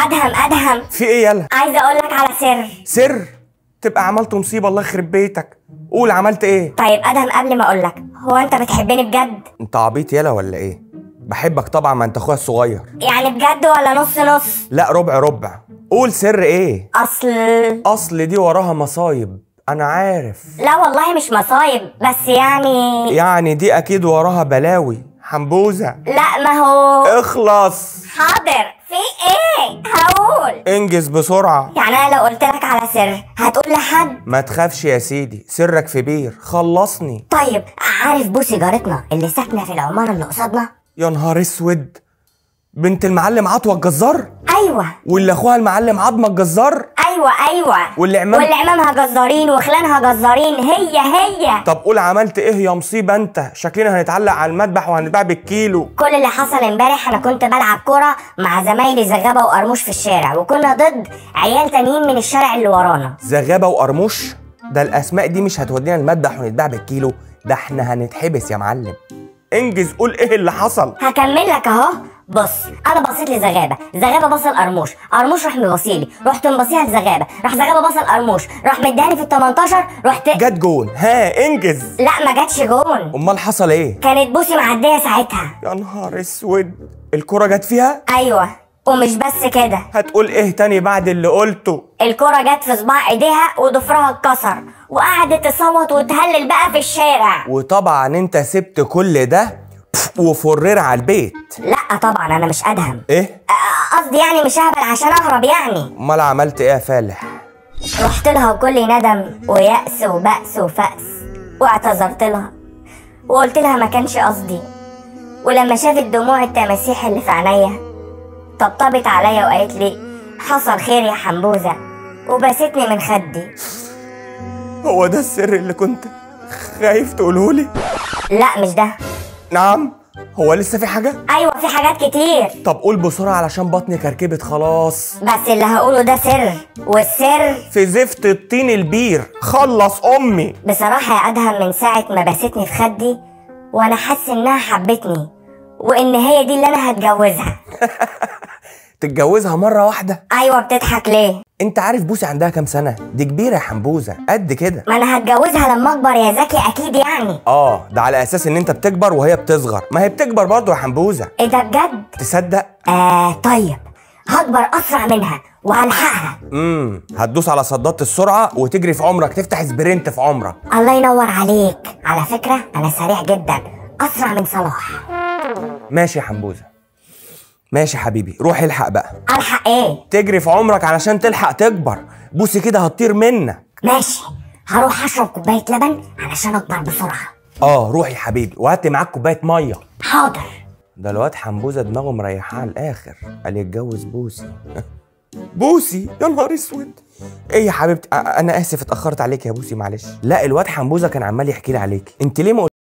ادهم ادهم في ايه يلا عايزه اقول لك على سر سر تبقى عملت مصيبه الله يخرب بيتك قول عملت ايه طيب ادهم قبل ما اقول لك هو انت بتحبني بجد انت عبيط يلا ولا ايه بحبك طبعا ما انت اخويا الصغير يعني بجد ولا نص نص لا ربع ربع قول سر ايه اصل اصل دي وراها مصايب انا عارف لا والله مش مصايب بس يعني يعني دي اكيد وراها بلاوي حنبوزه لا ما هو اخلص حاضر في ايه هقول انجز بسرعه يعني انا لو قلت لك على سر هتقول لحد ما تخافش يا سيدي سرك في بير خلصني طيب عارف بوسي جارتنا اللي ساكنه في العماره اللي قصادنا يا نهار اسود بنت المعلم عطوة الجزار ايوه واللي اخوها المعلم عظمة الجزار ايوه ايوه واللي عمام- واللي عمامها جزارين وخلانها جزارين هي هي طب قول عملت ايه يا مصيبة انت شكلنا هنتعلق على المذبح وهنتباع بالكيلو كل اللي حصل امبارح انا كنت بلعب كرة مع زمايلي زغابة وقرموش في الشارع وكنا ضد عيال تانيين من الشارع اللي ورانا زغابة وقرموش ده الاسماء دي مش هتودينا المذبح ونتباع بالكيلو ده احنا هنتحبس يا معلم انجز قول ايه اللي حصل هكمل لك اهو بص انا بصيت لزغابه زغابه بص لقرموش قرموش راح مبصيلي رحت مبصيها لزغابه راح زغابه بص لقرموش راح مداني في ال 18 رحت جت جون ها انجز لا ما جاتش جون امال حصل ايه كانت بوسي معديه ساعتها يا نهار اسود الكرة جت فيها ايوه ومش بس كده هتقول ايه تاني بعد اللي قلته الكرة جت في صباع ايديها وضفرها اتكسر وقعدت تصوت وتهلل بقى في الشارع وطبعا انت سبت كل ده وفرر على البيت لا طبعا انا مش ادهم ايه آه، قصدي يعني مش هبل عشان اهرب يعني امال عملت ايه يا فالح رحت لها بكل ندم ويأس وبأس وفأس واعتذرت لها وقلت لها ما كانش قصدي ولما شافت دموع التماسيح اللي في عينيا طبطبت عليا وقالت لي حصل خير يا حنبوزة وبستني من خدي هو ده السر اللي كنت خايف تقولهولي لا مش ده نعم هو لسه في حاجة ايوه في حاجات كتير طب قول بسرعة علشان بطني كركبت خلاص بس اللي هقوله ده سر والسر في زفت الطين البير خلص امي بصراحة يا أدهم من ساعة ما بستني في خدي وأنا حاسس إنها حبتني وإن هي دي اللي أنا هتجوزها تتجوزها مرة واحدة أيوة بتضحك ليه؟ انت عارف بوسي عندها كام سنة دي كبيرة يا حنبوزة قد كده ما أنا هتجوزها لما أكبر يا زكي أكيد يعني اه ده على اساس ان انت بتكبر وهي بتصغر ما هي بتكبر برضه يا حنبوزة إيه ده بجد؟ تصدق آه طيب هكبر أسرع منها وهلحقها امم هتدوس على صدات السرعة وتجري في عمرك تفتح سبرنت في عمرك الله ينور عليك على فكرة أنا سريع جدا أسرع من صلاح ماشي يا حنبوزة ماشي يا حبيبي روح الحق بقى ألحق إيه؟ تجري في عمرك علشان تلحق تكبر بوسي كده هتطير منك ماشي هروح أشرب كوباية لبن علشان أكبر بسرعة اه روح يا حبيبي وهات معاك كوبايه ميه حاضر ده الواد حنبوزه دماغه مريحاه على الاخر قال يتجوز بوسي بوسي يا نهار اسود ايه يا حبيبتي أ- انا اسف اتاخرت عليك يا بوسي معلش لا الواد حنبوزه كان عمال يحكي لي عليك انت ليه ما